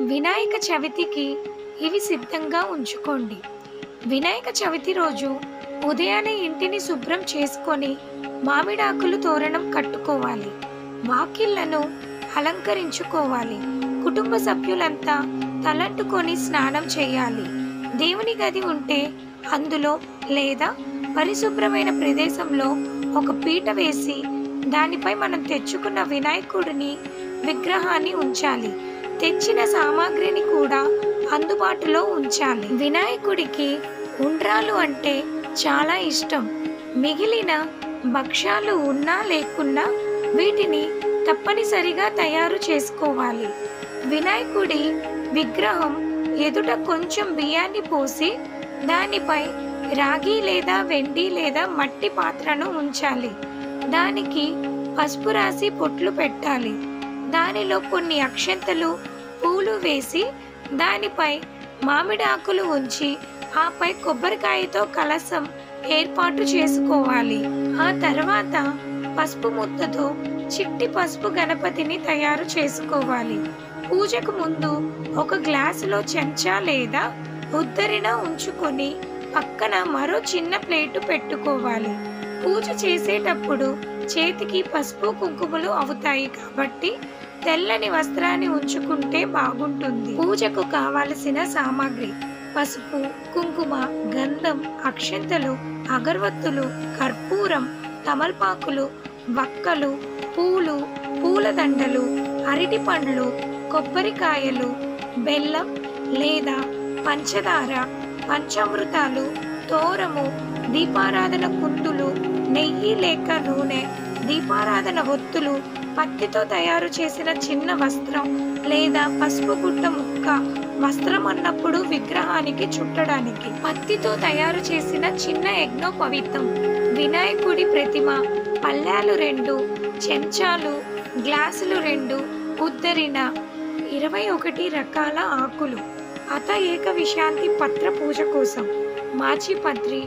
వినాయక చవితికి ఇవి సిద్ధంగా ఉంచుకోండి వినాయక చవితి రోజు ఉదయాన్నే ఇంటిని శుభ్రం చేసుకొని మామిడాకులు తోరణం కట్టుకోవాలి వాకిళ్లను అలంకరించుకోవాలి కుటుంబ సభ్యులంతా తలంటుకొని స్నానం చేయాలి దేవుని గది ఉంటే అందులో లేదా పరిశుభ్రమైన ప్రదేశంలో ఒక పీట వేసి దానిపై మనం తెచ్చుకున్న వినాయకుడిని విగ్రహాన్ని ఉంచాలి తెచ్చిన సామాగ్రిని కూడా అందుబాటులో ఉంచాలి వినాయకుడికి ఉండ్రాలు అంటే చాలా ఇష్టం మిగిలిన భక్ష్యాలు ఉన్నా లేకున్నా వీటిని తప్పనిసరిగా తయారు చేసుకోవాలి వినాయకుడి విగ్రహం ఎదుట కొంచెం బియ్యాన్ని పోసి దానిపై రాగి లేదా వెండి లేదా మట్టి పాత్రను ఉంచాలి దానికి పసుపు రాసి పొట్లు పెట్టాలి దానిలో కొన్ని అక్షంతలు పూలు వేసి దానిపై మామిడి ఆకులు ఉంచి ఆపై కొబ్బరికాయతో కలసం ఏర్పాటు చేసుకోవాలి ఆ తర్వాత పసుపు ముద్దతో చిట్టి పసుపు గణపతిని తయారు చేసుకోవాలి పూజకు ముందు ఒక గ్లాసులో చెంచా లేదా ఉద్దరిన ఉంచుకొని పక్కన మరో చిన్న ప్లేటు పెట్టుకోవాలి పూజ చేసేటప్పుడు చేతికి పసుపు కుంకుమలు అవుతాయి కాబట్టి తెల్లని వస్త్రాన్ని ఉంచుకుంటే బాగుంటుంది పూజకు కావలసిన సామాగ్రి పసుపు కుంకుమ గంధం అక్షంతలు అగరవత్తులు కర్పూరం తమలపాకులు వక్కలు పూలు పూలదండలు అరటి పండ్లు కొబ్బరికాయలు బెల్లం లేదా పంచదార పంచామృతాలు తోరము దీపారాధన కుందులు నెయ్యి లేక నూనె దీపారాధన ఒత్తులు పత్తితో తయారు చేసిన చిన్న వస్త్రం లేదా పసుపు గుట్ట ముక్క వస్త్రం అన్నప్పుడు విగ్రహానికి చుట్టడానికి పత్తితో తయారు చేసిన చిన్న యజ్ఞోపవీతం వినాయకుడి ప్రతిమ పళ్ళాలు రెండు చెంచాలు గ్లాసులు రెండు ఉద్దరిన ఇరవై ఒకటి రకాల ఆకులు అత ఏక విశాంతి పత్ర పూజ కోసం మాచిపత్రి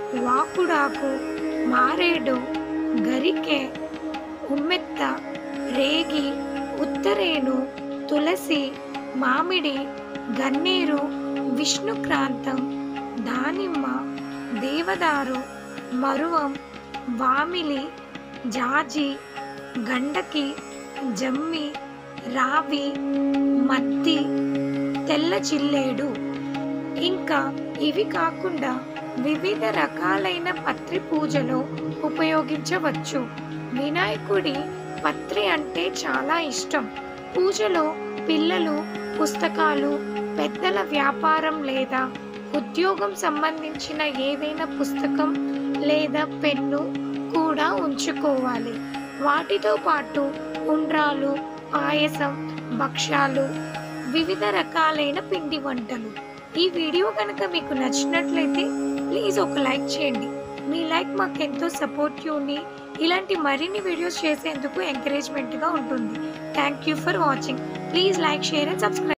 వాకుడాకు మారేడు గరికె ఉమ్మెత్త రేగి ఉత్తరేను తులసి మామిడి గన్నేరు విష్ణుక్రాంతం దానిమ్మ దేవదారు మరువం వామిలి జాజి గండకి జమ్మి రావి మత్తి తెల్ల చిల్లేడు ఇంకా ఇవి కాకుండా వివిధ రకాలైన పత్రి పూజలో ఉపయోగించవచ్చు వినాయకుడి పత్రి అంటే చాలా ఇష్టం పూజలో పిల్లలు పుస్తకాలు పెద్దల వ్యాపారం లేదా ఉద్యోగం సంబంధించిన ఏదైనా పుస్తకం లేదా పెన్ను కూడా ఉంచుకోవాలి వాటితో పాటు ఉండ్రాలు పాయసం భక్ష్యాలు వివిధ రకాలైన పిండి వంటలు ఈ వీడియో కనుక మీకు నచ్చినట్లయితే ప్లీజ్ ఒక లైక్ చేయండి మీ లైక్ మాకు ఎంతో సపోర్టివ్ని ఇలాంటి మరిన్ని వీడియోస్ చేసేందుకు ఎంకరేజ్మెంట్గా ఉంటుంది thank you for watching please like share and subscribe